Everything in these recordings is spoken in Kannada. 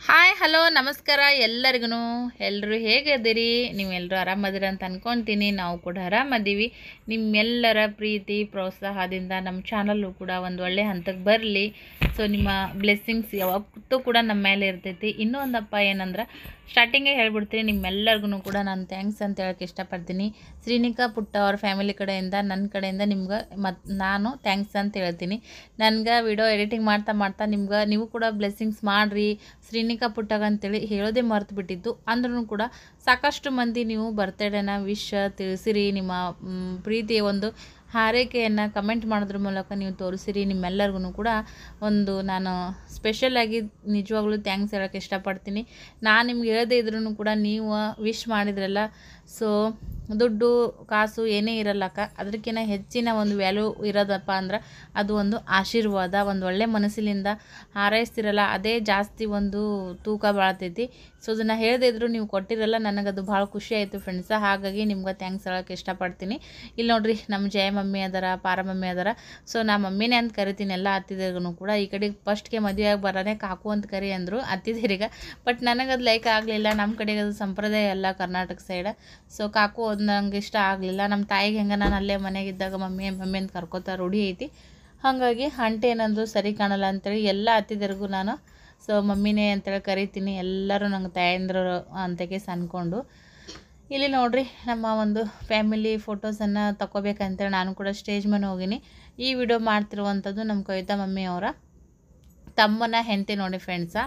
ಹಾಯ್ ಹಲೋ ನಮಸ್ಕಾರ ಎಲ್ಲರಿಗೂ ಎಲ್ಲರೂ ಹೇಗಿದ್ದೀರಿ ನೀವೆಲ್ಲರೂ ಆರಾಮದಿರ ಅಂತ ಅನ್ಕೊತೀನಿ ನಾವು ಕೂಡ ಆರಾಮದ್ದೀವಿ ನಿಮ್ಮೆಲ್ಲರ ಪ್ರೀತಿ ಪ್ರೋತ್ಸಾಹದಿಂದ ನಮ್ಮ ಚಾನಲ್ಲು ಕೂಡ ಒಂದು ಒಳ್ಳೆ ಹಂತಕ್ಕೆ ಬರಲಿ ಸೊ ನಿಮ್ಮ ಬ್ಲೆಸ್ಸಿಂಗ್ಸ್ ಯಾವತ್ತೂ ಕೂಡ ನಮ್ಮ ಮೇಲೆ ಇರ್ತೈತಿ ಇನ್ನೂ ಒಂದಪ್ಪ ಏನಂದ್ರೆ ಸ್ಟಾರ್ಟಿಂಗೇ ಹೇಳ್ಬಿಡ್ತೀನಿ ನಿಮ್ಮೆಲ್ಲರಿಗೂ ಕೂಡ ನಾನು ಥ್ಯಾಂಕ್ಸ್ ಅಂತ ಹೇಳಕ್ಕೆ ಇಷ್ಟಪಡ್ತೀನಿ ಶ್ರೀನಿಕಾ ಪುಟ್ಟ ಅವ್ರ ಫ್ಯಾಮಿಲಿ ಕಡೆಯಿಂದ ನನ್ನ ಕಡೆಯಿಂದ ನಿಮ್ಗೆ ಮತ್ತು ನಾನು ಥ್ಯಾಂಕ್ಸ್ ಅಂತ ಹೇಳ್ತೀನಿ ನನಗೆ ವಿಡಿಯೋ ಎಡಿಟಿಂಗ್ ಮಾಡ್ತಾ ಮಾಡ್ತಾ ನಿಮ್ಗೆ ನೀವು ಕೂಡ ಬ್ಲೆಸ್ಸಿಂಗ್ಸ್ ಮಾಡಿರಿ ಶ್ರೀನಿಕಾ ಪುಟ್ಟಗ ಅಂತೇಳಿ ಹೇಳೋದೇ ಮರ್ತು ಬಿಟ್ಟಿತ್ತು ಅಂದ್ರೂ ಕೂಡ ಸಾಕಷ್ಟು ಮಂದಿ ನೀವು ಬರ್ತಡೇನ ವಿಶ್ ತಿಳಿಸಿರಿ ನಿಮ್ಮ ಮ್, ಪ್ರೀತಿಯ ಒಂದು ಹಾರೈಕೆಯನ್ನು ಕಮೆಂಟ್ ಮಾಡೋದ್ರ ಮೂಲಕ ನೀವು ತೋರಿಸಿರಿ ನಿಮ್ಮೆಲ್ಲರಿಗೂ ಕೂಡ ಒಂದು ನಾನು ಸ್ಪೆಷಲಾಗಿ ನಿಜವಾಗ್ಲೂ ಥ್ಯಾಂಕ್ಸ್ ಹೇಳೋಕ್ಕೆ ಇಷ್ಟಪಡ್ತೀನಿ ನಾನು ನಿಮ್ಗೆ ಹೇಳದೇ ಇದ್ರೂ ಕೂಡ ನೀವು ವಿಶ್ ಮಾಡಿದ್ರಲ್ಲ ಸೊ ದುಡ್ಡು ಕಾಸು ಏನೇ ಇರಲ್ಲಕ್ಕ ಅದಕ್ಕಿಂತ ಹೆಚ್ಚಿನ ಒಂದು ವ್ಯಾಲ್ಯೂ ಇರೋದಪ್ಪ ಅಂದ್ರೆ ಅದು ಒಂದು ಆಶೀರ್ವಾದ ಒಂದು ಒಳ್ಳೆ ಮನಸ್ಸಿನಿಂದ ಹಾರೈಸ್ತಿರಲ್ಲ ಅದೇ ಜಾಸ್ತಿ ಒಂದು ತೂಕ ಬಾಳ್ತೈತಿ ಸೊ ಅದನ್ನು ಹೇಳದೇ ಇದ್ರೂ ನೀವು ಕೊಟ್ಟಿರಲ್ಲ ನನಗದು ಭಾಳ ಖುಷಿ ಆಯಿತು ಫ್ರೆಂಡ್ಸ ಹಾಗಾಗಿ ನಿಮ್ಗೆ ಥ್ಯಾಂಕ್ಸ್ ಹೇಳೋಕ್ಕೆ ಇಷ್ಟಪಡ್ತೀನಿ ಇಲ್ಲಿ ನೋಡ್ರಿ ನಮ್ಮ ಜಯ ಮಮ್ಮಿ ಅದರ ಪಾರ ಮಮ್ಮಿ ಅದರ ಸೊ ನಾ ಮಮ್ಮಿನೇ ಅಂತ ಕರಿತೀನಿ ಎಲ್ಲ ಅತ್ತಿದಿರಿಗೂ ಕೂಡ ಈ ಕಡೆ ಫಸ್ಟ್ಗೆ ಮದುವೆ ಆಗಿ ಬರೋನೇ ಕಾಕು ಅಂತ ಕರಿ ಅಂದರು ಅತ್ತಿದಿರಿಗೆ ಬಟ್ ನನಗದು ಲೈಕ್ ಆಗಲಿಲ್ಲ ನಮ್ಮ ಕಡೆಗೆ ಅದು ಸಂಪ್ರದಾಯ ಅಲ್ಲ ಕರ್ನಾಟಕ ಸೈಡ್ ಸೊ ಕಾಕು ಅದು ನಂಗೆ ಇಷ್ಟ ಆಗಲಿಲ್ಲ ನಮ್ಮ ತಾಯಿಗೆ ಹೆಂಗೆ ನಾನು ಅಲ್ಲೇ ಮನೆಗಿದ್ದಾಗ ಮಮ್ಮಿ ಮಮ್ಮಿ ಅಂತ ಕರ್ಕೋತಾ ರೂಢಿ ಐತಿ ಹಾಗಾಗಿ ಹಂಟೆ ಏನಂದ್ರು ಸರಿ ಕಾಣಲ್ಲ ಅಂತೇಳಿ ಎಲ್ಲ ಅತ್ತಿದಿರಿಗೂ ನಾನು ಸೊ ಮಮ್ಮಿನೇ ಅಂತೇಳಿ ಕರಿತೀನಿ ಎಲ್ಲರೂ ನಂಗೆ ತಾಯಂದ್ರು ಅಂತಕ್ಕೆ ಅನ್ಕೊಂಡು ಇಲ್ಲಿ ನೋಡ್ರಿ ನಮ್ಮ ಒಂದು ಫ್ಯಾಮಿಲಿ ಫೋಟೋಸನ್ನು ತಗೋಬೇಕಂತೇಳಿ ನಾನು ಕೂಡ ಸ್ಟೇಜ್ ಮೇಲೆ ಹೋಗಿನಿ ಈ ವಿಡಿಯೋ ಮಾಡ್ತಿರುವಂಥದ್ದು ನಮ್ಮ ಕವಿತಾ ಮಮ್ಮಿ ಅವರ ತಮ್ಮನ ಹೆಂಡತಿ ನೋಡಿ ಫ್ರೆಂಡ್ಸ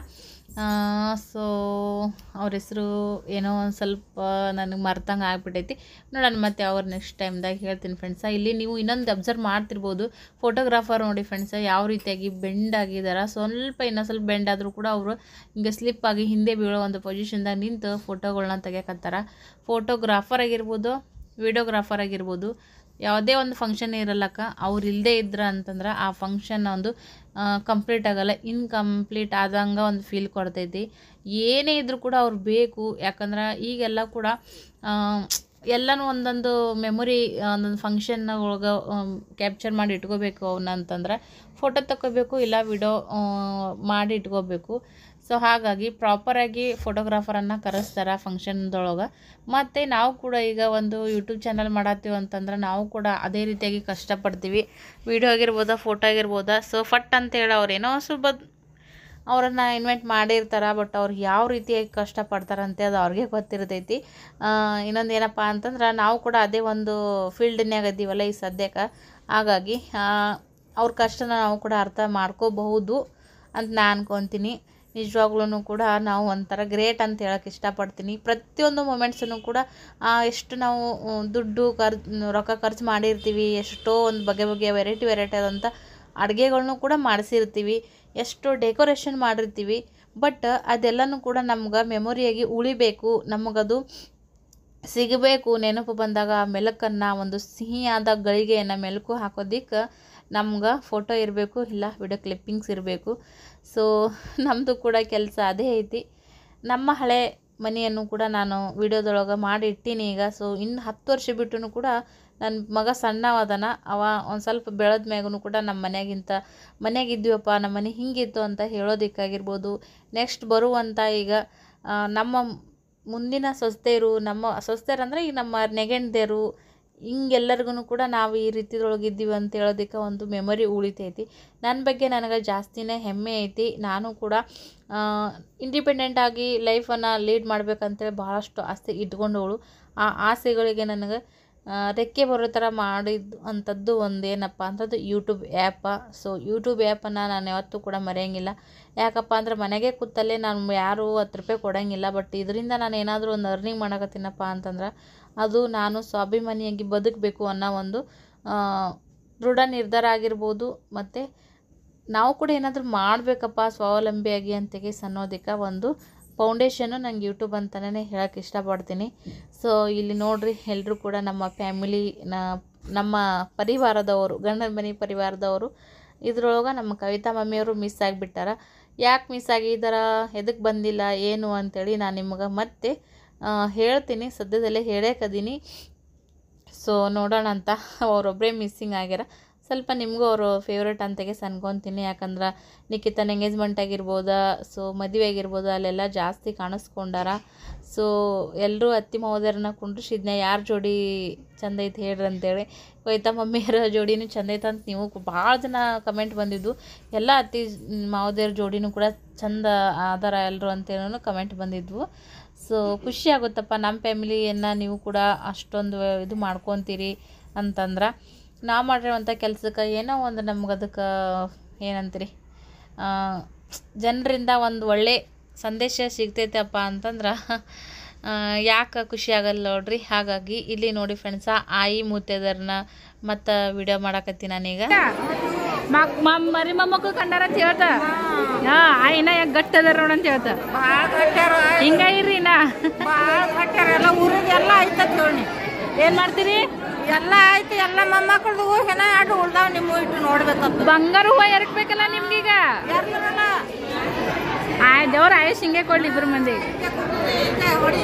ಸೊ ಅವ್ರ ಹೆಸರು ಏನೋ ಒಂದು ಸ್ವಲ್ಪ ನನಗೆ ಮರ್ತಂಗೆ ಆಗ್ಬಿಟ್ಟೈತಿ ನೋಡೋಣ ಮತ್ತೆ ಅವ್ರು ನೆಕ್ಸ್ಟ್ ಟೈಮ್ದಾಗ ಹೇಳ್ತೀನಿ ಫ್ರೆಂಡ್ಸ ಇಲ್ಲಿ ನೀವು ಇನ್ನೊಂದು ಅಬ್ಸರ್ವ್ ಮಾಡ್ತಿರ್ಬೋದು ಫೋಟೋಗ್ರಾಫರ್ ನೋಡಿ ಫ್ರೆಂಡ್ಸ ಯಾವ ರೀತಿಯಾಗಿ ಬೆಂಡ್ ಆಗಿದಾರ ಸ್ವಲ್ಪ ಇನ್ನೊಂದು ಸ್ವಲ್ಪ ಬೆಂಡ್ ಆದರೂ ಕೂಡ ಅವರು ಹಿಂಗೆ ಸ್ಲಿಪ್ ಆಗಿ ಹಿಂದೆ ಬೀಳೋ ಒಂದು ಪೊಸಿಷನ್ದಾಗ ನಿಂತು ಫೋಟೋಗಳನ್ನ ತೆಗಿಯಕತ್ತಾರ ಫೋಟೋಗ್ರಾಫರ್ ಆಗಿರ್ಬೋದು ವಿಡಿಯೋಗ್ರಾಫರ್ ಆಗಿರ್ಬೋದು ಯಾವುದೇ ಒಂದು ಫಂಕ್ಷನ್ ಇರಲ್ಲಕ್ಕ ಅವ್ರು ಇಲ್ಲದೇ ಇದ್ರ ಅಂತಂದ್ರೆ ಆ ಫಂಕ್ಷನ್ ಒಂದು ಕಂಪ್ಲೀಟ್ ಆಗಲ್ಲ ಇನ್ಕಂಪ್ಲೀಟ್ ಆದಂಗೆ ಒಂದು ಫೀಲ್ ಕೊಡ್ತೈತಿ ಏನೇ ಇದ್ರೂ ಕೂಡ ಅವ್ರು ಬೇಕು ಯಾಕಂದ್ರೆ ಈಗೆಲ್ಲ ಕೂಡ ಆ, ಎಲ್ಲನೂ ಒಂದೊಂದು ಮೆಮೊರಿ ಒಂದೊಂದು ಫಂಕ್ಷನ್ ಒಳಗೆ ಕ್ಯಾಪ್ಚರ್ ಮಾಡಿ ಇಟ್ಕೋಬೇಕು ಅವನ್ನ ಅಂತಂದ್ರೆ ಫೋಟೋ ತಗೋಬೇಕು ಇಲ್ಲ ವಿಡಿಯೋ ಮಾಡಿ ಇಟ್ಕೋಬೇಕು ಸೊ ಹಾಗಾಗಿ ಪ್ರಾಪರಾಗಿ ಫೋಟೋಗ್ರಾಫರನ್ನು ಕರೆಸ್ತಾರೆ ಫಂಕ್ಷನ್ದೊಳಗೆ ಮತ್ತು ನಾವು ಕೂಡ ಈಗ ಒಂದು ಯೂಟ್ಯೂಬ್ ಚಾನಲ್ ಮಾಡತ್ತೀವಿ ಅಂತಂದ್ರೆ ನಾವು ಕೂಡ ಅದೇ ರೀತಿಯಾಗಿ ಕಷ್ಟಪಡ್ತೀವಿ ವಿಡಿಯೋ ಆಗಿರ್ಬೋದಾ ಫೋಟೋ ಆಗಿರ್ಬೋದಾ ಸೊ ಫಟ್ ಅಂತೇಳಿ ಅವ್ರು ಏನೋ ಸ್ವಲ್ಪ ಅವರನ್ನು ಇನ್ವೈಟ್ ಮಾಡಿರ್ತಾರೆ ಬಟ್ ಅವ್ರು ಯಾವ ರೀತಿಯಾಗಿ ಕಷ್ಟಪಡ್ತಾರಂತೆ ಅದು ಅವ್ರಿಗೆ ಗೊತ್ತಿರ್ತೈತಿ ಇನ್ನೊಂದು ಏನಪ್ಪ ಅಂತಂದ್ರೆ ನಾವು ಕೂಡ ಅದೇ ಒಂದು ಫೀಲ್ಡ್ನ್ಯಾಗ ಇದ್ದೀವಲ್ಲ ಈ ಸದ್ಯಕ್ಕೆ ಹಾಗಾಗಿ ಆ, ಅವ್ರ ಕಷ್ಟನ ನಾವು ಕೂಡ ಅರ್ಥ ಮಾಡ್ಕೋಬಹುದು ಅಂತ ನಾನು ಅನ್ಕೊತೀನಿ ನಿಜವಾಗ್ಲೂ ಕೂಡ ನಾವು ಒಂಥರ ಗ್ರೇಟ್ ಅಂತ ಹೇಳಕ್ಕೆ ಇಷ್ಟಪಡ್ತೀನಿ ಪ್ರತಿಯೊಂದು ಮೂಮೆಂಟ್ಸನ್ನು ಕೂಡ ಆ, ಎಷ್ಟು ನಾವು ಉಮ್, ದುಡ್ಡು ಖರ್ ರೊಕ್ಕ ಖರ್ಚು ಮಾಡಿರ್ತೀವಿ ಎಷ್ಟೋ ಒಂದು ಬಗೆ ಬಗೆಯ ವೆರೈಟಿ ವೆರೈಟಿ ಆದಂಥ ಅಡುಗೆಗಳ್ನು ಕೂಡ ಮಾಡಿಸಿರ್ತೀವಿ ಎಷ್ಟು ಡೆಕೋರೇಷನ್ ಮಾಡಿರ್ತೀವಿ ಬಟ್ ಅದೆಲ್ಲನೂ ಕೂಡ ನಮ್ಗೆ ಮೆಮೊರಿಯಾಗಿ ಉಳಿಬೇಕು ನಮಗದು ಸಿಗಬೇಕು ನೆನಪು ಬಂದಾಗ ಆ ಮೆಲುಕನ್ನು ಒಂದು ಸಿಹಿಯಾದ ಗಳಿಗೆಯನ್ನು ಮೆಲುಕು ಹಾಕೋದಿಕ್ಕೆ ನಮ್ಗೆ ಫೋಟೋ ಇರಬೇಕು ಇಲ್ಲ ವಿಡಿಯೋ ಕ್ಲಿಪ್ಪಿಂಗ್ಸ್ ಇರಬೇಕು ಸೊ ನಮ್ಮದು ಕೂಡ ಕೆಲಸ ಅದೇ ಐತಿ ನಮ್ಮ ಹಳೆ ಮನೆಯನ್ನು ಕೂಡ ನಾನು ವಿಡಿಯೋದೊಳಗೆ ಮಾಡಿ ಇಟ್ಟೀನಿ ಈಗ ಸೊ ಇನ್ನು ಹತ್ತು ವರ್ಷ ಬಿಟ್ಟು ಕೂಡ ನನ್ನ ಮಗ ಸಣ್ಣವದನ ಅವ ಒಂದು ಸ್ವಲ್ಪ ಬೆಳೆದ ಮ್ಯಾಗೂ ಕೂಡ ನಮ್ಮ ಮನೆಯಾಗಿಂತ ಮನೆಯಾಗ ಇದ್ವಿಯಪ್ಪ ನಮ್ಮ ಮನೆ ಹಿಂಗಿತ್ತು ಅಂತ ಹೇಳೋದಕ್ಕಾಗಿರ್ಬೋದು ನೆಕ್ಸ್ಟ್ ಬರುವಂಥ ಈಗ ಆ, ನಮ್ಮ ಮುಂದಿನ ಸೊಸೆಯರು ನಮ್ಮ ಸೊಸೆಯರು ಅಂದರೆ ಈಗ ನಮ್ಮ ನೆಗೆಂಡ್ದೇರು ಹಿಂಗೆಲ್ಲರಿಗೂ ಕೂಡ ನಾವು ಈ ರೀತಿದೊಳಗೆ ಇದ್ದೀವಿ ಅಂತ ಹೇಳೋದಕ್ಕೆ ಒಂದು ಮೆಮೊರಿ ಉಳಿತೈತಿ ನನ್ನ ಬಗ್ಗೆ ನನಗೆ ಜಾಸ್ತಿನೇ ಹೆಮ್ಮೆ ಐತಿ ನಾನು ಕೂಡ ಇಂಡಿಪೆಂಡೆಂಟ್ ಆಗಿ ಲೈಫನ್ನು ಲೀಡ್ ಮಾಡ್ಬೇಕಂತೇಳಿ ಭಾಳಷ್ಟು ಆಸೆ ಇಟ್ಕೊಂಡವಳು ಆ ಆಸೆಗಳಿಗೆ ನನಗೆ ಆ, ರೆಕ್ಕೆ ಬರೋ ಥರ ಮಾಡಿದ್ದು ಅಂಥದ್ದು ಒಂದೇನಪ್ಪ ಅಂತದ್ದು ಯೂಟ್ಯೂಬ್ ಆ್ಯಪ ಸೊ ಯೂಟ್ಯೂಬ್ ಆ್ಯಪನ್ನು ನಾನು ಯಾವತ್ತೂ ಕೂಡ ಮರೆಯೋಂಗಿಲ್ಲ ಯಾಕಪ್ಪ ಅಂದ್ರೆ ಮನೆಗೆ ಕೂತಲ್ಲೇ ನಾನು ಯಾರೂ ಹತ್ತು ರೂಪಾಯಿ ಕೊಡೋಂಗಿಲ್ಲ ಬಟ್ ಇದರಿಂದ ನಾನು ಏನಾದರೂ ಒಂದು ಅರ್ನಿಂಗ್ ಮಾಡಕತ್ತೀನಪ್ಪ ಅಂತಂದ್ರೆ ಅದು ನಾನು ಸ್ವಾಭಿಮಾನಿಯಾಗಿ ಬದುಕಬೇಕು ಅನ್ನೋ ಒಂದು ಆ, ದೃಢ ನಿರ್ಧಾರ ಆಗಿರ್ಬೋದು ಮತ್ತು ನಾವು ಕೂಡ ಏನಾದರೂ ಮಾಡಬೇಕಪ್ಪ ಸ್ವಾವಲಂಬಿಯಾಗಿ ಅಂತಗೆ ಅನ್ನೋದಕ್ಕೆ ಒಂದು ಫೌಂಡೇಶನ್ನು ನಂಗೆ ಯೂಟ್ಯೂಬ್ ಅಂತಲೇ ಹೇಳೋಕ್ಕೆ ಇಷ್ಟಪಡ್ತೀನಿ ಸೊ ಇಲ್ಲಿ ನೋಡ್ರಿ ಎಲ್ಲರೂ ಕೂಡ ನಮ್ಮ ಫ್ಯಾಮಿಲಿ ನಮ್ಮ ಪರಿವಾರದವರು ಗಂಡನ ಮನೆ ಪರಿವಾರದವರು ಇದ್ರೊಳಗೆ ನಮ್ಮ ಕವಿತಾ ಮಮ್ಮಿಯವರು ಮಿಸ್ ಆಗಿಬಿಟ್ಟಾರ ಯಾಕೆ ಮಿಸ್ ಆಗಿದ್ದಾರ ಎದಕ್ಕೆ ಬಂದಿಲ್ಲ ಏನು ಅಂತೇಳಿ ನಾನು ನಿಮ್ಗೆ ಮತ್ತೆ ಆ, ಹೇಳ್ತೀನಿ ಸದ್ಯದಲ್ಲೇ ಹೇಳೇಕದೀನಿ ಸೊ ನೋಡೋಣ ಅಂತ ಅವರೊಬ್ಬರೇ ಮಿಸ್ಸಿಂಗ್ ಆಗ್ಯಾರ ಸ್ವಲ್ಪ ನಿಮಗೂ ಅವರು ಫೇವ್ರೇಟ್ ಅಂತಾಗೆ ಅನ್ಕೊತೀನಿ ಯಾಕಂದ್ರೆ ನಿಖಿತನ ಎಂಗೇಜ್ಮೆಂಟ್ ಆಗಿರ್ಬೋದ ಸೊ ಮದುವೆ ಆಗಿರ್ಬೋದು ಅಲ್ಲೆಲ್ಲ ಜಾಸ್ತಿ ಕಾಣಿಸ್ಕೊಂಡಾರ ಸೊ ಎಲ್ಲರೂ ಅತ್ತಿ ಮಹೋದರನ್ನ ಕುಂಡ್ರಿಸಿದ್ನೆ ಯಾರ ಜೋಡಿ ಚಂದ ಐತೆ ಹೇಳ್ರಿ ಅಂತೇಳಿ ಕೊಯ್ತಾ ಮಮ್ಮಿಯರ ಜೋಡಿನೂ ಚಂದ ಐತೆ ಅಂತ ನೀವು ಭಾಳ ಜನ ಕಮೆಂಟ್ ಬಂದಿದ್ದು ಎಲ್ಲ ಅತ್ತಿ ಮಾವದೇವ್ರ ಜೋಡಿನೂ ಕೂಡ ಚಂದ ಆದಾರ ಎಲ್ಲರೂ ಅಂತೇನೂ ಕಮೆಂಟ್ ಬಂದಿದ್ವು ಸೊ ಖುಷಿ ಆಗುತ್ತಪ್ಪ ನಮ್ಮ ಫ್ಯಾಮಿಲಿಯನ್ನು ನೀವು ಕೂಡ ಅಷ್ಟೊಂದು ಇದು ಮಾಡ್ಕೊತೀರಿ ಅಂತಂದ್ರೆ ನಾವು ಮಾಡಿರೋವಂಥ ಕೆಲ್ಸಕ್ಕೆ ಏನೋ ಒಂದು ನಮ್ಗೆ ಅದಕ್ಕೆ ಏನಂತೀರಿ ಜನರಿಂದ ಒಂದು ಒಳ್ಳೆ ಸಂದೇಶ ಸಿಗ್ತೈತಪ್ಪ ಅಂತಂದ್ರೆ ಯಾಕೆ ಖುಷಿ ಆಗಲ್ಲ ನೋಡ್ರಿ ಹಾಗಾಗಿ ಇಲ್ಲಿ ನೋಡಿ ಫ್ರೆಂಡ್ಸ ಆಯಿ ಮೂತೆದರ್ನ ಮತ್ತು ವಿಡಿಯೋ ಮಾಡಕತ್ತೀನಿ ನಾನೀಗ ಮಕ್ ಮರಿ ಮೊಮ್ಮಕ್ಕಳು ಕಂಡಾರ ಅಂತ ಹೇಳ್ತ ಹಾ ಆಯ್ನ ಯಾಕೆ ಗಟ್ಟಿ ಅದಾರ ನೋಡ ಅಂತ ಹೇಳ್ತ ಹಿಂಗ ಇರ್ರಿ ನಾ ಎಲ್ಲ ಊರಿಗೆ ಎಲ್ಲ ಐತತ್ ನೋಡಿ ಏನ್ ಮಾಡ್ತೀರಿ ಎಲ್ಲ ಆಯ್ತು ಎಲ್ಲ ಮೊಮ್ಮಕ್ಕಳದು ಹೆಣ ಆಡು ಉಳ್ದಾವ ನಿಮ್ಮ ಇಟ್ಟು ನೋಡ್ಬೇಕಂತ ಬಂಗಾರ ಹೂವ ಎರಕ್ಬೇಕಲ್ಲ ನಿಮ್ಗೀಗ ಯಾರ್ದರಲ್ಲ ಆಯ್ ದೇವ್ರ ಆಯುಷ್ ಹಿಂಗೆ ಕೊಡ್ಲಿ ಇಬ್ರು ಮಂದಿ ಹೊಡಿ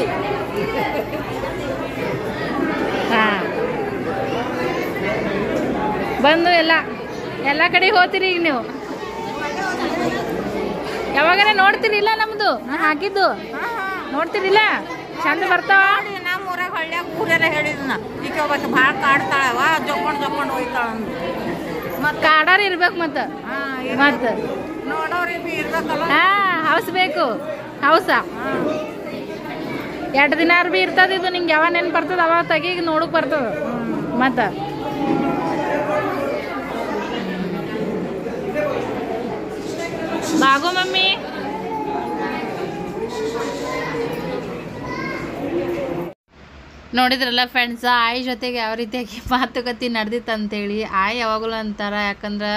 ಹಾ ಬಂದು ಎಲ್ಲ ಎಲ್ಲ ಕಡೆ ಹೋಗ್ತೀರಿ ಈಗ ನೀವು ಯಾವಾಗಾರ ನೋಡ್ತೀರಿಲ್ಲ ನಮ್ದು ನಾ ಹಾಕಿದ್ದು ನೋಡ್ತೀರಿಲ್ಲ ಚಂದ ಬರ್ತಾವ ನೋಡಿ ನಮ್ಮ ಊರಾಗ ಹಳ್ಳ್ಯಾಗ ಊರೆಲ್ಲ ಹೇಳಿದ್ನ ಈಗ ಒಬ್ಬಾಕಿ ಭಾಳ ಕಾಡ್ತಾಳವ ಜೊಕ್ಕೊಂಡು ಜೊಕ್ಕೊಂಡು ಹೋಯ್ತಾಳ ಮತ್ತೆ ಕಾಡಾರ ಇರ್ಬೇಕು ಮತ್ತ ಮತ್ತ ನೋಡೋರಿ ಬಿ ಇರ್ಬೇಕಲ್ಲ ಹಾ ಹೌಸ್ ಬೇಕು ಹೌಸ ಎರಡು ದಿನ ಬಿ ಇರ್ತದ ಇದು ನಿಂಗೆ ಯಾವ ನೆನ್ ಬರ್ತದ ಅವ ತೆಗಿ ನೋಡಕ್ ಬರ್ತದ ಮತ್ತ ಬಾಗೋ ಮಮ್ಮಿ ನೋಡಿದ್ರಲ್ಲ ಫ್ರೆಂಡ್ಸ ಆಯ್ ಜೊತೆಗೆ ಯಾವ ರೀತಿಯಾಗಿ ಮಾತುಕತೆ ನಡೆದಿತ್ತು ಅಂತೇಳಿ ಆಯ್ ಯಾವಾಗಲೂ ಅಂತಾರೆ ಯಾಕಂದ್ರೆ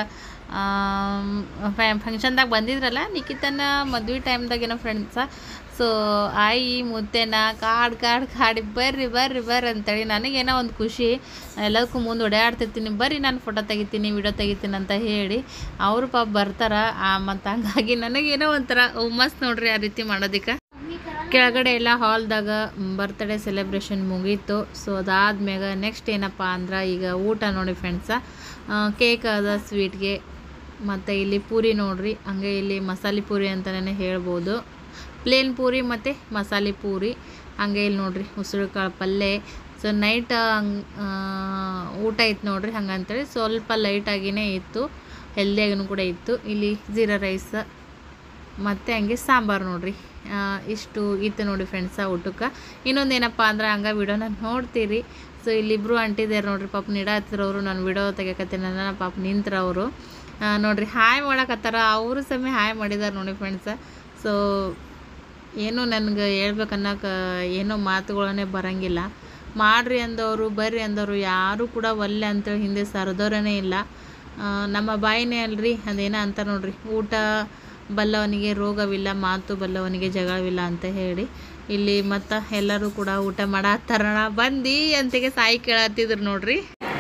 ಫಂಕ್ಷನ್ದಾಗ ಬಂದಿದ್ರಲ್ಲ ನಿಖಿತನ ಮದ್ವೆ ಟೈಮ್ದಾಗ ಏನೋ ಫ್ರೆಂಡ್ಸ ಸೊ ಆಯಿ ಮುತ್ತೆನ ಕಾಡ್ ಕಾಡ್ ಕಾಡಿ ಬರ್ರಿ ಬರ್ರಿ ಬರ್ರಿ ಅಂತೇಳಿ ನನಗೇನೋ ಒಂದು ಖುಷಿ ಎಲ್ಲದಕ್ಕೂ ಮುಂದೆ ಓಡಾಡ್ತಿರ್ತೀನಿ ಬರ್ರಿ ನಾನು ಫೋಟೋ ತೆಗಿತೀನಿ ವಿಡಿಯೋ ತೆಗಿತೀನಿ ಅಂತ ಹೇಳಿ ಅವರು ಪಾಪ ಬರ್ತಾರ ಮತ್ತು ಹಂಗಾಗಿ ನನಗೇನೋ ಒಂಥರ ಹುಮ್ಮಸ್ ನೋಡ್ರಿ ಆ ರೀತಿ ಮಾಡೋದಕ್ಕೆ ಕೆಳಗಡೆ ಎಲ್ಲ ಹಾಲ್ದಾಗ ಬರ್ತ್ಡೇ ಸೆಲೆಬ್ರೇಷನ್ ಮುಗೀತು ಸೊ ಅದಾದ್ಮ್ಯಾಗ ನೆಕ್ಸ್ಟ್ ಏನಪ್ಪ ಅಂದ್ರೆ ಈಗ ಊಟ ನೋಡಿ ಫ್ರೆಂಡ್ಸ ಕೇಕ್ ಅದ ಸ್ವೀಟ್ಗೆ ಮತ್ತು ಇಲ್ಲಿ ಪೂರಿ ನೋಡ್ರಿ ಹಂಗೆ ಇಲ್ಲಿ ಮಸಾಲೆ ಪೂರಿ ಅಂತಲೇ ಹೇಳ್ಬೋದು ಪ್ಲೇನ್ ಪೂರಿ ಮತ್ತು ಮಸಾಲೆ ಪೂರಿ ಹಂಗೆ ಇಲ್ಲಿ ನೋಡ್ರಿ ಉಸಿರು ಕಾಳು ಪಲ್ಯ ಸೊ ನೈಟ್ ಊಟ ಇತ್ತು ನೋಡ್ರಿ ಹಂಗಂತೇಳಿ ಸ್ವಲ್ಪ ಲೈಟಾಗಿಯೇ ಇತ್ತು ಹೆಲ್ದಿಯಾಗೂ ಕೂಡ ಇತ್ತು ಇಲ್ಲಿ ಜೀರಾ ರೈಸ್ ಮತ್ತು ಹಂಗೆ ಸಾಂಬಾರು ನೋಡ್ರಿ ಆ, ಇಷ್ಟು ಇತ್ತು ನೋಡಿ ಫ್ರೆಂಡ್ಸ ಊಟಕ್ಕೆ ಇನ್ನೊಂದು ಏನಪ್ಪ ಅಂದ್ರೆ ಹಂಗೆ ವಿಡಿಯೋನ ನೋಡ್ತೀರಿ ಸೊ ಇಲ್ಲಿಬ್ರು ಅಂಟಿದ್ದಾರೆ ನೋಡ್ರಿ ಪಾಪ ನೀಡತ್ತಿರೋರು ನಾನು ವಿಡಿಯೋ ತೆಗಿಯಕತ್ತೀನಿ ನನ್ನ ಪಾಪ ನಿಂತ್ರವರು ನೋಡ್ರಿ ಹಾಯ್ ಮಾಡಕತ್ತಾರ ಅವರು ಸಮೇತ ಹಾಯ್ ಮಾಡಿದ್ದಾರೆ ನೋಡಿ ಫ್ರೆಂಡ್ಸ ಸೊ ಏನು ನನಗೆ ಹೇಳ್ಬೇಕನ್ನೋಕೆ ಏನೋ ಮಾತುಗಳನ್ನೇ ಬರಂಗಿಲ್ಲ ಮಾಡ್ರಿ ಅಂದವರು ಬರ್ರಿ ಅಂದವರು ಯಾರೂ ಕೂಡ ಒಲ್ಲೆ ಅಂತೇಳಿ ಹಿಂದೆ ಸರಿದವರೇ ಇಲ್ಲ ಆ, ನಮ್ಮ ಬಾಯಿನೇ ಅಲ್ರಿ ಅದೇನೋ ಅಂತ ನೋಡ್ರಿ ಊಟ ಬಲ್ಲವನಿಗೆ ರೋಗವಿಲ್ಲ ಮಾತು ಬಲ್ಲವನಿಗೆ ಜಗಳವಿಲ್ಲ ಅಂತ ಹೇಳಿ ಇಲ್ಲಿ ಮತ್ತು ಎಲ್ಲರೂ ಕೂಡ ಊಟ ಮಾಡತ್ತಾರಣ ಬಂದು ಅಂತೆಗೆ ಸಾಯಿ ಕೇಳತ್ತಿದ್ರು ನೋಡ್ರಿ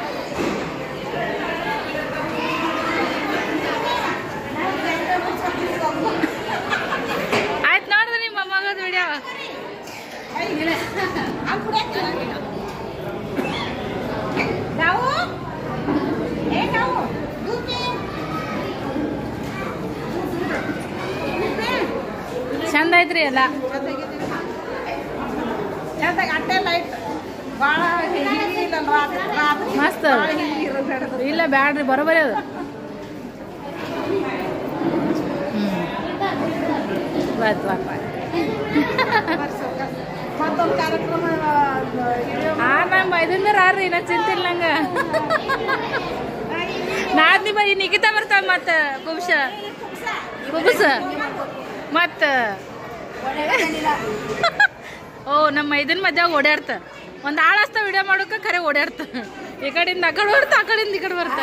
ಆಯ್ತು ನೋಡ್ರಿ ನಿಮ್ಮ ಮಗದ ವಿಡಿಯೋ ಚಂದ ಐತ್ರಿ ಎಲ್ಲ ಅಟ್ಟೆ ಲೈಟ್ ಭಾಳ ಇಲ್ಲ ರಾತ್ರಿ ರಾತ್ರಿ ಮಸ್ತ್ ಇಲ್ಲ ಬ್ಯಾಡ್ರಿ ಬರೋಬರಿ ಅದು ಬಾತ್ ಬಾತ್ ಬಾತ್ ಮತ್ತೊಂದು ಕಾರ್ಯಕ್ರಮ ಆ ನಮ್ಮ ಇದನ್ನ ರಾರ್ರಿ ನಾ ಚಿಂತಿಲ್ಲ ನಂಗೆ ನಾದ್ ನಿಮ್ಮ ಈ ನಿಖಿತ ಬರ್ತಾವ ಮತ್ತ ಕುಬ್ಸ ಕುಬುಸ ಮತ್ತ ಓ ನಮ್ಮ ಇದನ್ ಮಧ್ಯ ಓಡಾಡ್ತ ಒಂದ್ ಆಳ ಹಸ್ತ ವಿಡಿಯೋ ಮಾಡೋಕೆ ಖರೆ ಓಡಾಡ್ತ ಈ ಕಡೆಯಿಂದ ಆ ಕಡೆ ಬರ್ತಾ ಆ ಕಡೆಯಿಂದ ಈ ಕಡೆ ಬರ್ತಾ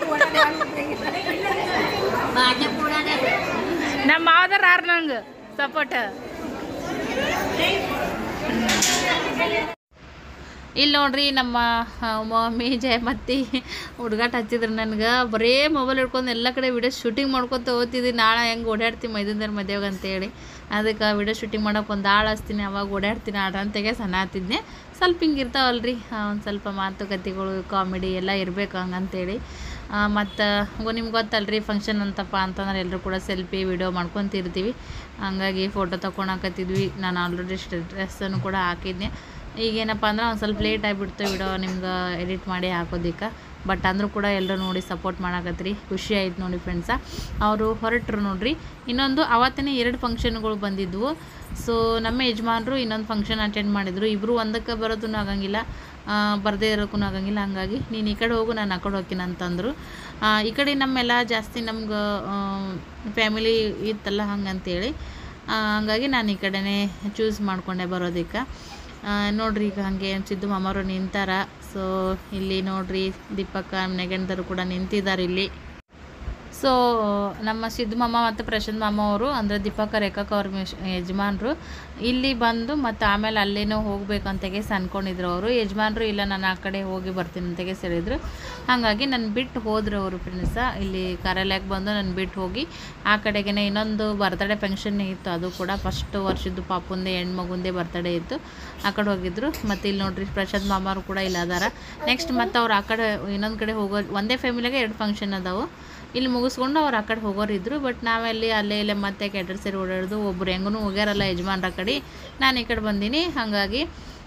ನಮ್ಮ ಮಾವದಾರ ಆರ್ ನಂಗೆ ಸಪೋರ್ಟ್ ಇಲ್ಲಿ ನೋಡ್ರಿ ನಮ್ಮ ಆ, ಮಮ್ಮಿ ಜಯಮತಿ ಹುಡುಗಾಟ ಹಚ್ಚಿದ್ರು ನನಗೆ ಬರೇ ಮೊಬೈಲ್ ಹಿಡ್ಕೊಂಡು ಎಲ್ಲ ಕಡೆ ವಿಡಿಯೋ ಶೂಟಿಂಗ್ ಮಾಡ್ಕೊತ ಓದ್ತಿದ್ದಿ ನಾಳೆ ಹೆಂಗೆ ಓಡಾಡ್ತೀನಿ ಮೈದಂದ್ರ ಮದುವೆಗೆ ಅಂತೇಳಿ ಅದಕ್ಕೆ ವಿಡಿಯೋ ಶೂಟಿಂಗ್ ಮಾಡೋಕೆ ಒಂದು ಆಳು ಹಚ್ತೀನಿ ಅವಾಗ ಓಡಾಡ್ತೀನಿ ಆಡ್ರ ಅಂತೆಗೆ ಸಣ್ಣ ಹತ್ತಿದ್ನೆ ಸ್ವಲ್ಪ ಹಿಂಗೆ ಇರ್ತಾವಲ್ರಿ ಒಂದು ಸ್ವಲ್ಪ ಮಾತುಕತೆಗಳು ಕಾಮಿಡಿ ಎಲ್ಲ ಇರಬೇಕು ಹಂಗಂತೇಳಿ ಮತ್ತು ನಿಮ್ಗೆ ಗೊತ್ತಲ್ರಿ ಫಂಕ್ಷನ್ ಅಂತಪ್ಪ ಅಂತಂದ್ರೆ ಎಲ್ಲರೂ ಕೂಡ ಸೆಲ್ಫಿ ವಿಡಿಯೋ ಮಾಡ್ಕೊತಿರ್ತೀವಿ ಹಂಗಾಗಿ ಫೋಟೋ ತೊಗೊಳಕತ್ತಿದ್ವಿ ನಾನು ಆಲ್ರೆಡಿ ಡ್ರೆಸ್ಸನ್ನು ಕೂಡ ಹಾಕಿದ್ದೆ ಈಗೇನಪ್ಪ ಅಂದ್ರೆ ಒಂದು ಸ್ವಲ್ಪ ಲೇಟ್ ಆಗಿಬಿಡ್ತು ವಿಡಿಯೋ ನಿಮ್ಗೆ ಎಡಿಟ್ ಮಾಡಿ ಹಾಕೋದಿಕ್ಕೆ ಬಟ್ ಅಂದರೂ ಕೂಡ ಎಲ್ಲರೂ ನೋಡಿ ಸಪೋರ್ಟ್ ಮಾಡಾಕತ್ರಿ ಖುಷಿ ಆಯ್ತು ನೋಡಿ ಫ್ರೆಂಡ್ಸ ಅವರು ಹೊರಟ್ರು ನೋಡ್ರಿ ಇನ್ನೊಂದು ಅವತ್ತಿನ ಎರಡು ಫಂಕ್ಷನ್ಗಳು ಬಂದಿದ್ವು ಸೊ ನಮ್ಮ ಯಜಮಾನ್ರು ಇನ್ನೊಂದು ಫಂಕ್ಷನ್ ಅಟೆಂಡ್ ಮಾಡಿದರು ಇಬ್ಬರು ಒಂದಕ್ಕೆ ಬರೋದೂ ಆಗಂಗಿಲ್ಲ ಆ, ಬರದೇ ಇರೋಕ್ಕೂ ಆಗಂಗಿಲ್ಲ ಹಂಗಾಗಿ ನೀನು ಈ ಕಡೆ ಹೋಗು ನಾನು ಆ ಕಡೆ ಹೋಗ್ತೀನಿ ಅಂತಂದರು ಆ, ಈ ಕಡೆ ನಮ್ಮೆಲ್ಲ ಜಾಸ್ತಿ ನಮ್ಗೆ ಫ್ಯಾಮಿಲಿ ಇತ್ತಲ್ಲ ಹಂಗಂತೇಳಿ ಆ, ಹಂಗಾಗಿ ನಾನು ಈ ಕಡೆನೇ ಚೂಸ್ ಮಾಡಿಕೊಂಡೆ ಬರೋದಕ್ಕೆ ಆ, ನೋಡ್ರಿ ಈಗ ಹಾಗೆ ಸಿದ್ದು ಮಾಮರು ನಿಂತಾರ ಸೊ ಇಲ್ಲಿ ನೋಡ್ರಿ ದೀಪಕ್ಕ ನೆಗಣ್ದರು ಕೂಡ ನಿಂತಿದ್ದಾರೆ ಇಲ್ಲಿ ಸೊ ನಮ್ಮ ಸಿದ್ದು ಮಾಮ ಮತ್ತು ಪ್ರಶಾಂತ್ ಮಾಮ ಅವರು ಅಂದರೆ ದೀಪಕ ರೇಖಕ್ ಅವ್ರ ಮಿಶ್ ಯಜಮಾನ್ರು ಇಲ್ಲಿ ಬಂದು ಮತ್ತು ಆಮೇಲೆ ಅಲ್ಲೇನೋ ಹೋಗ್ಬೇಕಂತೆಗೆ ಅನ್ಕೊಂಡಿದ್ರು ಅವರು ಯಜಮಾನ್ರು ಇಲ್ಲ ನಾನು ಆ ಕಡೆ ಹೋಗಿ ಬರ್ತೀನಿ ಅಂತೆಗೆ ಹೇಳಿದ್ರು ಹಾಗಾಗಿ ನನ್ನ ಬಿಟ್ಟು ಹೋದ್ರು ಅವರು ಫ್ರೆಂಡ್ಸ ಇಲ್ಲಿ ಕಾರ್ಯಾಲಯಕ್ಕೆ ಬಂದು ನನ್ನ ಬಿಟ್ಟು ಹೋಗಿ ಆ ಕಡೆಗೆ ಇನ್ನೊಂದು ಬರ್ತಡೇ ಫಂಕ್ಷನ್ ಇತ್ತು ಅದು ಕೂಡ ಫಸ್ಟ್ ವರ್ಷದ್ದು ಪಾಪುಂದೇ ಹೆಣ್ಮಗುಂದೇ ಬರ್ತಡೇ ಇತ್ತು ಆ ಕಡೆ ಹೋಗಿದ್ರು ಮತ್ತು ಇಲ್ಲಿ ನೋಡ್ರಿ ಪ್ರಶಾಂತ್ ಮಾಮಾರು ಕೂಡ ಇಲ್ಲ ಅದಾರ ನೆಕ್ಸ್ಟ್ ಮತ್ತು ಅವ್ರು ಆ ಕಡೆ ಇನ್ನೊಂದು ಕಡೆ ಹೋಗೋ ಒಂದೇ ಫ್ಯಾಮಿಲಿಗೆ ಎರಡು ಫಂಕ್ಷನ್ ಅದಾವು ಇಲ್ಲಿ ಮುಗಿಸ್ಕೊಂಡು ಅವ್ರು ಆ ಕಡೆ ಹೋಗೋರಿದ್ರು ಬಟ್ ನಾವೆಲ್ಲಿ ಅಲ್ಲೇ ಇಲ್ಲೇ ಮತ್ತೆ ಕೆಟ್ಟ ಸೇರಿ ಓಡಾಡೋದು ಒಬ್ರು ಹೆಂಗೂ ಹೋಗ್ಯಾರಲ್ಲ ಯಜಮಾನ್ರ ಕಡೆ ನಾನು ಈ ಕಡೆ ಬಂದೀನಿ ಹಾಗಾಗಿ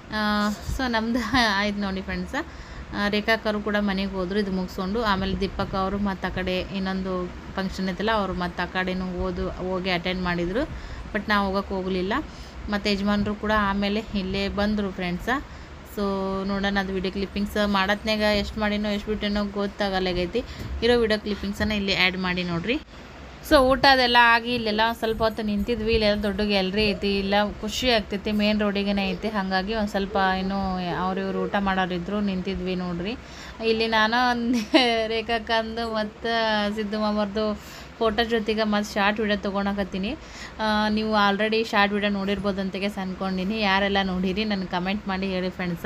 ಸೊ ನಮ್ದು ಆಯ್ತು ನೋಡಿ ಫ್ರೆಂಡ್ಸ ರೇಖಾಕರು ಕೂಡ ಮನೆಗೆ ಹೋದ್ರು ಇದು ಮುಗಿಸ್ಕೊಂಡು ಆಮೇಲೆ ದೀಪಕ್ ಅವರು ಮತ್ತು ಆ ಕಡೆ ಇನ್ನೊಂದು ಫಂಕ್ಷನ್ ಐತಲ್ಲ ಅವರು ಮತ್ತು ಆ ಕಡೆನೂ ಓದು ಹೋಗಿ ಅಟೆಂಡ್ ಮಾಡಿದರು ಬಟ್ ನಾವು ಹೋಗೋಕ್ಕೆ ಹೋಗಲಿಲ್ಲ ಮತ್ತು ಯಜಮಾನ್ರು ಕೂಡ ಆಮೇಲೆ ಇಲ್ಲೇ ಬಂದರು ಫ್ರೆಂಡ್ಸ ಸೊ ನೋಡೋಣ ಅದು ವಿಡಿಯೋ ಕ್ಲಿಪ್ಪಿಂಗ್ಸ್ ಮಾಡತ್ನಾಗ ಎಷ್ಟು ಮಾಡಿನೋ ಎಷ್ಟು ಬಿಟ್ಟೇನೋ ಗೊತ್ತಾಗಲ್ಲಾಗೈತಿ ಇರೋ ವಿಡಿಯೋ ಕ್ಲಿಪ್ಪಿಂಗ್ಸನ್ನು ಇಲ್ಲಿ ಆ್ಯಡ್ ಮಾಡಿ ನೋಡ್ರಿ ಸೊ ಊಟ ಅದೆಲ್ಲ ಆಗಿ ಇಲ್ಲೆಲ್ಲ ಒಂದು ಸ್ವಲ್ಪ ಹೊತ್ತು ನಿಂತಿದ್ವಿ ಇಲ್ಲೆಲ್ಲ ದೊಡ್ಡ ಗ್ಯಾಲ್ರಿ ಐತಿ ಇಲ್ಲ ಖುಷಿ ಆಗ್ತೈತಿ ಮೇನ್ ರೋಡಿಗೇನೆ ಐತಿ ಹಾಗಾಗಿ ಒಂದು ಸ್ವಲ್ಪ ಏನು ಅವ್ರು ಇವ್ರು ಊಟ ಮಾಡೋರಿದ್ರು ನಿಂತಿದ್ವಿ ನೋಡ್ರಿ ಇಲ್ಲಿ ನಾನು ಒಂದು ರೇಖಾಕಂದು ಮತ್ತು ಸಿದ್ದು ಮಾಮರ್ದು ಫೋಟೋ ಜೊತೆಗೆ ಮತ್ತು ಶಾರ್ಟ್ ವಿಡಿಯೋ ತೊಗೊಳಕತ್ತೀನಿ ನೀವು ಆಲ್ರೆಡಿ ಶಾರ್ಟ್ ವಿಡಿಯೋ ನೋಡಿರ್ಬೋದು ಅಂತೆಗೆ ಅನ್ಕೊಂಡಿನಿ ಯಾರೆಲ್ಲ ನೋಡಿರಿ ನನಗೆ ಕಮೆಂಟ್ ಮಾಡಿ ಹೇಳಿ ಫ್ರೆಂಡ್ಸ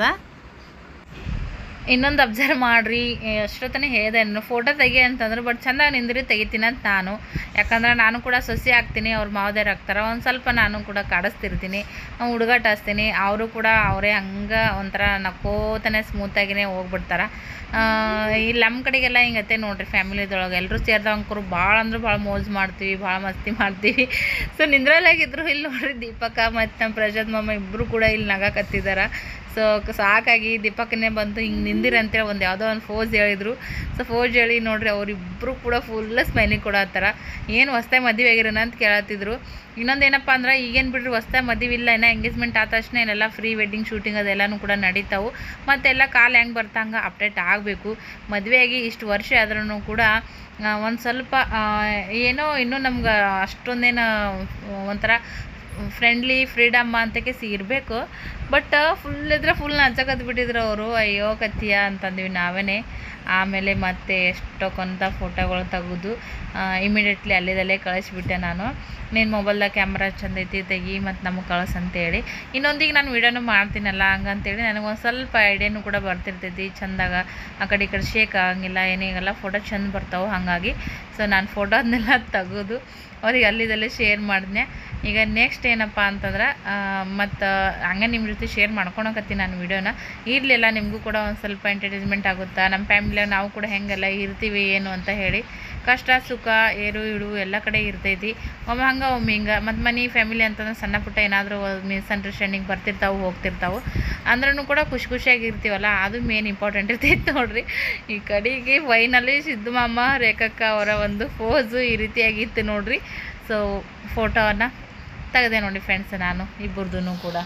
ಇನ್ನೊಂದು ಅಬ್ಸರ್ವ್ ಮಾಡಿರಿ ಎಷ್ಟೊತ್ತನೇ ಹೇಳಿದೆ ನಾನು ಫೋಟೋ ತೆಗಿ ಅಂತಂದ್ರೆ ಬಟ್ ಚೆಂದಾಗಿ ನಿಂದ್ರಿ ತೆಗಿತೀನಿ ಅಂತ ನಾನು ಯಾಕಂದ್ರೆ ನಾನು ಕೂಡ ಸೊಸೆ ಆಗ್ತೀನಿ ಅವ್ರ ಮಾವದೇರು ಆಗ್ತಾರೆ ಒಂದು ಸ್ವಲ್ಪ ನಾನು ಕೂಡ ಕಾಡಿಸ್ತಿರ್ತೀನಿ ಹುಡುಗಾಟ ಹಚ್ತೀನಿ ಅವರು ಕೂಡ ಅವರೇ ಹಂಗೆ ಒಂಥರ ನಕ್ಕೋತಾನೆ ಸ್ಮೂತಾಗಿನೇ ಹೋಗ್ಬಿಡ್ತಾರೆ ಇಲ್ಲಿ ನಮ್ಮ ಕಡೆಗೆಲ್ಲ ಹಿಂಗತ್ತೆ ನೋಡ್ರಿ ಫ್ಯಾಮಿಲಿದೊಳಗೆ ಎಲ್ಲರೂ ಸೇರಿದಂಕರು ಭಾಳ ಅಂದ್ರೆ ಭಾಳ ಮೋಜ್ ಮಾಡ್ತೀವಿ ಭಾಳ ಮಸ್ತಿ ಮಾಡ್ತೀವಿ ಸೊ ನಿಂದ್ರಲ್ಲಾಗಿದ್ರು ಇಲ್ಲಿ ನೋಡ್ರಿ ದೀಪಕ ಮತ್ತು ನಮ್ಮ ಪ್ರಜಾದ್ ಮಾಮ ಇಬ್ಬರು ಕೂಡ ಇಲ್ಲಿ ನಗಾಕತ್ತಿದ್ದಾರೆ ಸೊ ಸಾಕಾಗಿ ದೀಪಕನೇ ಬಂದು ಹಿಂಗೆ ನಿಂದಿರಂತೇಳಿ ಒಂದು ಯಾವುದೋ ಒಂದು ಫೋಸ್ ಹೇಳಿದ್ರು ಸೊ ಫೋಸ್ ಹೇಳಿ ನೋಡ್ರಿ ಅವರಿಬ್ಬರು ಕೂಡ ಫುಲ್ಲ ಸ್ಮೈಲಿಂಗ್ ಕೊಡತ್ತಾರ ಏನು ಹೊಸ್ದಾಗಿ ಮದುವೆ ಆಗಿರೋಣ ಅಂತ ಕೇಳತ್ತಿದ್ರು ಇನ್ನೊಂದು ಏನಪ್ಪ ಅಂದ್ರೆ ಈಗೇನು ಬಿಡ್ರಿ ಹೊಸ್ದಾಗಿ ಮದುವೆ ಇಲ್ಲ ಏನೋ ಎಂಗೇಜ್ಮೆಂಟ್ ಆದ ತಕ್ಷಣ ಏನೆಲ್ಲ ಫ್ರೀ ವೆಡ್ಡಿಂಗ್ ಶೂಟಿಂಗ್ ಅದೆಲ್ಲನೂ ಕೂಡ ನಡೀತಾವು ಮತ್ತೆಲ್ಲ ಕಾಲ ಹೆಂಗೆ ಬರ್ತಂಗ ಅಪ್ಡೇಟ್ ಆಗಬೇಕು ಮದುವೆಯಾಗಿ ಇಷ್ಟು ವರ್ಷ ಆದ್ರೂ ಕೂಡ ಒಂದು ಸ್ವಲ್ಪ ಆ, ಏನೋ ಇನ್ನೂ ನಮ್ಗೆ ಅಷ್ಟೊಂದೇನು ಒಂಥರ ಫ್ರೆಂಡ್ಲಿ ಫ್ರೀಡಮ್ ಅಂತಕ್ಕೆ ಇರಬೇಕು ಬಟ್ ಫುಲ್ ಇದ್ರೆ ಫುಲ್ ನಚ್ಚಕತ್ ಬಿಟ್ಟಿದ್ರು ಅವರು ಅಯ್ಯೋ ಕತ್ತಿಯ ಅಂತಂದ್ವಿ ನಾವೇ ಆಮೇಲೆ ಮತ್ತೆ ಎಷ್ಟೊಂತ ಫೋಟೋಗಳು ತೆಗೆದು ಇಮಿಡಿಯೇಟ್ಲಿ ಅಲ್ಲಿದಲ್ಲೇ ಕಳಿಸ್ಬಿಟ್ಟೆ ನಾನು ನಿನ್ನ ಮೊಬೈಲ್ದಾಗ ಕ್ಯಾಮ್ರಾ ಚಂದ ಐತಿ ತೆಗಿ ಮತ್ತು ನಮಗೆ ಕಳಿಸ್ ಅಂತೇಳಿ ಇನ್ನೊಂದಿಗೆ ನಾನು ವೀಡಿಯೋನು ಮಾಡ್ತೀನಲ್ಲ ಹಂಗಂತೇಳಿ ನನಗೆ ಒಂದು ಸ್ವಲ್ಪ ಐಡಿಯಾನು ಕೂಡ ಬರ್ತಿರ್ತೈತಿ ಚಂದಾಗ ಆ ಕಡೆ ಈ ಕಡೆ ಶೇಕ್ ಆಗಂಗಿಲ್ಲ ಏನಿಗಲ್ಲ ಫೋಟೋ ಚಂದ ಬರ್ತಾವೆ ಹಾಗಾಗಿ ಸೊ ನಾನು ಫೋಟೋ ಅದನ್ನೆಲ್ಲ ತೆಗೆದು ಅವ್ರಿಗೆ ಅಲ್ಲಿದಲ್ಲೇ ಶೇರ್ ಮಾಡಿದ್ನೆ ಈಗ ನೆಕ್ಸ್ಟ್ ಏನಪ್ಪ ಅಂತಂದ್ರೆ ಮತ್ತು ಹಂಗೆ ನಿಮ್ಮ ಜೊತೆ ಶೇರ್ ಮಾಡ್ಕೊಳಕತ್ತೀನಿ ನಾನು ವೀಡಿಯೋನ ಇರಲಿಲ್ಲ ನಿಮಗೂ ಕೂಡ ಒಂದು ಸ್ವಲ್ಪ ಎಂಟರ್ಟೈನ್ಮೆಂಟ್ ಆಗುತ್ತಾ ನಮ್ಮ ಫ್ಯಾಮಿಲಿಯಾಗ ನಾವು ಕೂಡ ಹೆಂಗೆಲ್ಲ ಇರ್ತೀವಿ ಏನು ಅಂತ ಹೇಳಿ ಕಷ್ಟ ಸುಖ ಏರು ಇಡು ಎಲ್ಲ ಕಡೆ ಇರ್ತೈತಿ ಒಮ್ಮೆ ಹಂಗೆ ಒಮ್ಮೆ ಹಿಂಗೆ ಮತ್ತು ಮನೆ ಫ್ಯಾಮಿಲಿ ಅಂತಂದ್ರೆ ಸಣ್ಣ ಪುಟ್ಟ ಏನಾದರೂ ಮಿಸ್ಅಂಡರ್ಸ್ಟ್ಯಾಂಡಿಂಗ್ ಬರ್ತಿರ್ತಾವೆ ಹೋಗ್ತಿರ್ತಾವೆ ಅಂದ್ರೂ ಕೂಡ ಖುಷಿ ಖುಷಿಯಾಗಿ ಇರ್ತೀವಲ್ಲ ಅದು ಮೇನ್ ಇಂಪಾರ್ಟೆಂಟ್ ಇರ್ತೈತೆ ನೋಡ್ರಿ ಈ ಕಡೆಗೆ ವೈನಲ್ಲಿ ಸಿದ್ದು ಮಾಮ ರೇಖಕ್ಕ ಅವರ ಒಂದು ಫೋಸು ಈ ರೀತಿಯಾಗಿತ್ತು ನೋಡ್ರಿ ಸೊ ಫೋಟೋವನ್ನು ತೆಗೆದೆ ನೋಡಿ ಫ್ರೆಂಡ್ಸ್ ನಾನು ಇಬ್ಬರದೂ ಕೂಡ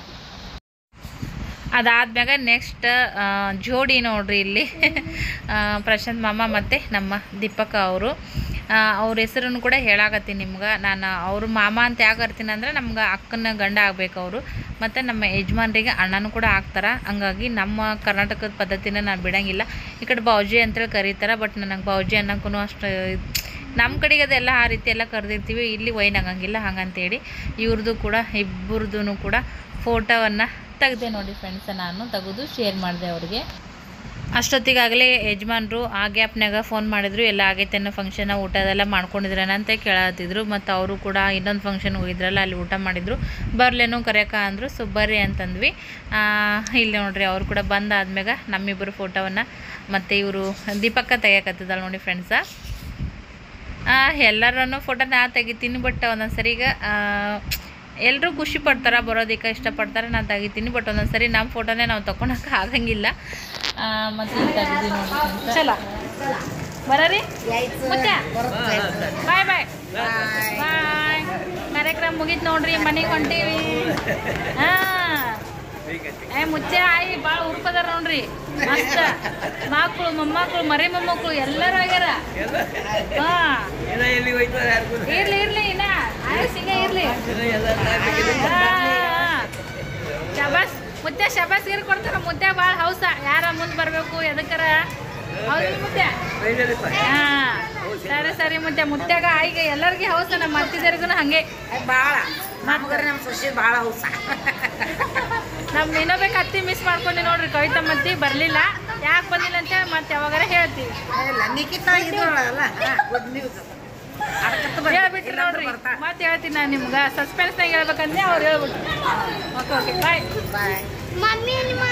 ಅದಾದ್ಮ್ಯಾಗ ನೆಕ್ಸ್ಟ್ ಜೋಡಿ ನೋಡ್ರಿ ಇಲ್ಲಿ ಆ, ಪ್ರಶಾಂತ್ ಮಾಮ ಮತ್ತು ನಮ್ಮ ದೀಪಕ ಅವರು ಅವ್ರ ಹೆಸರನ್ನು ಕೂಡ ಹೇಳಾಕತ್ತೀನಿ ನಿಮ್ಗೆ ನಾನು ಅವರು ಮಾಮ ಅಂತ ಯಾಕೆ ಕರ್ತೀನಿ ಅಂದ್ರೆ ನಮ್ಗೆ ಅಕ್ಕನ ಗಂಡ ಆಗ್ಬೇಕು ಅವರು ಮತ್ತು ನಮ್ಮ ಯಜಮಾನ್ರಿಗೆ ಅಣ್ಣನೂ ಕೂಡ ಆಗ್ತಾರೆ ಹಂಗಾಗಿ ನಮ್ಮ ಕರ್ನಾಟಕದ ಪದ್ಧತಿನ ನಾನು ಬಿಡಂಗಿಲ್ಲ ಈ ಕಡೆ ಬಾವ್ಜಿ ಅಂತೇಳಿ ಕರೀತಾರೆ ಬಟ್ ನನಗೆ ಬಾವ್ಜಿ ಅನ್ನೋಕ್ಕೂ ಅಷ್ಟು ನಮ್ಮ ಕಡೆಗೆ ಅದೆಲ್ಲ ಆ ರೀತಿ ಎಲ್ಲ ಕರೆದಿರ್ತೀವಿ ಇಲ್ಲಿ ವೈನ್ ಆಗಂಗಿಲ್ಲ ಹಂಗಂತೇಳಿ ಇವ್ರದ್ದು ಕೂಡ ಇಬ್ಬರದ್ದು ಕೂಡ ಫೋಟೋವನ್ನು ತೆಗ್ದೆ ನೋಡಿ ಫ್ರೆಂಡ್ಸ್ ನಾನು ತೆಗೆದು ಶೇರ್ ಮಾಡಿದೆ ಅವ್ರಿಗೆ ಅಷ್ಟೊತ್ತಿಗಾಗಲೇ ಯಜಮಾನ್ರು ಆ ಗ್ಯಾಪ್ನಾಗ ಫೋನ್ ಮಾಡಿದ್ರು ಎಲ್ಲ ಆಗೈತೆ ಅನ್ನೋ ಫಂಕ್ಷನ್ ಊಟ ಅದೆಲ್ಲ ಮಾಡ್ಕೊಂಡಿದ್ರೇನ ಅಂತ ಕೇಳತ್ತಿದ್ರು ಮತ್ತು ಅವರು ಕೂಡ ಇನ್ನೊಂದು ಫಂಕ್ಷನ್ ಹೋಗಿದ್ರಲ್ಲ ಅಲ್ಲಿ ಊಟ ಮಾಡಿದ್ರು ಬರ್ಲೇನೋ ಕರೆಯಕ ಅಂದರು ಸೊ ಬರ್ರಿ ಅಂತಂದ್ವಿ ಆ, ಇಲ್ಲಿ ನೋಡ್ರಿ ಅವ್ರು ಕೂಡ ಬಂದಾದ್ಮ್ಯಾಗ ನಮ್ಮಿಬ್ಬರು ಫೋಟೋವನ್ನು ಮತ್ತು ಇವರು ದೀಪಕ್ಕ ತೆಗಿಯಕತ್ತಿದ್ದಾಳೆ ನೋಡಿ ಫ್ರೆಂಡ್ಸ ಎಲ್ಲರನ್ನು ಫೋಟೋ ನಾ ತೆಗಿತೀನಿ ಬಟ್ ಒಂದೊಂದು ಸರಿ ಈಗ ಎಲ್ಲರೂ ಖುಷಿ ಪಡ್ತಾರೆ ಬರೋದಕ್ಕೆ ಇಷ್ಟಪಡ್ತಾರೆ ನಾನು ತೆಗಿತೀನಿ ಬಟ್ ಒಂದೊಂದು ಸರಿ ನಮ್ಮ ಫೋಟೋನೇ ನಾವು ತಗೊಳಕ್ಕೆ ಆಗಂಗಿಲ್ಲ ಆ, ಮತ್ತೆ ಇಲ್ಲಿ ತೆಗ್ದಿದ್ದೀನಿ ನೋಡಿ friends. ಚಲ ಬರೀ ಮುಚ್ಚ ಬಾಯ್ ಬಾಯ್ ಬಾಯ್ ಕಾರ್ಯಕ್ರಮ ಮುಗೀತು ನೋಡ್ರಿ ಮನೆಗೆ ಹೊಂಟೀವಿ ಹಾಂ ಏ ಮುಚ್ಚೆ ಆಯಿ ಭಾಳ ಉರ್ಪದಾರ ನೋಡ್ರಿ ಮಸ್ತ ಮಕ್ಕಳು ಮೊಮ್ಮಕ್ಕಳು ಮರಿ ಮೊಮ್ಮಕ್ಕಳು ಎಲ್ಲರೂ ಆಗ್ಯಾರ ಹಾ ಇರ್ಲಿ ಇರ್ಲಿ ಇನ್ನ ಆಯುಸ್ ಹಿಂಗೆ ಇರ್ಲಿ ಹಾ, ಹಾ. ಶಬಾಸ್ ಮುತ್ತೆ ಶಬಾಸ್ ಇರ್ ಕೊಡ್ತಾರ ಮುತ್ತೆ ಭಾಳ ಹೌಸ ಯಾರ ಮುಂದೆ ಬರಬೇಕು ಎದಕ್ಕರ ಹೌದಿಲ್ಲ ಮುತ್ತೆ ಹಾ ಸರಿ ಸರಿ ಮುತ್ತೆ ಮುತ್ಯಾಗ ಈಗ ಎಲ್ಲರಿಗೆ ಹೌಸ ನಮ್ಮ ಅತ್ತಿದರಿಗೂ ಹಂಗೆ ಭಾಳ ನಮ್ಗರ ನಮ್ಮ ಸೊಸೆ ಭಾಳ ಹೌಸ ನಮ್ಮ ಇನ್ನೊಬೇಕು ಅತ್ತಿ ಮಿಸ್ ಮಾಡ್ಕೊಂಡಿ ನೋಡ್ರಿ ಕವಿತಾ ಮತ್ತಿ ಬರಲಿಲ್ಲ ಯಾಕೆ ಬಂದಿಲ್ಲ ಅಂತೇಳಿ ಮತ್ತೆ ಯಾವಾಗಾರ ಹೇಳ್ತೀವಿ ಇಲ್ಲ ನಿಖಿತ ಇದು ಅಲ್ಲ ಗುಡ್ ನ್ಯೂಸ್ ಹೇಳ್ಬಿಟ್ರಿ ನೋಡ್ರಿ ಮತ್ತೆ ಹೇಳ್ತೀನಿ ನಾನು ನಿಮ್ಗೆ ಸಸ್ಪೆನ್ಸ್ನಾಗ ಹೇಳ್ಬೇಕಂದ್ರೆ ಅವ್ರು ಹೇಳ್ಬಿಟ್ರು okay okay bye bye mummy ನಿಮ್ಮ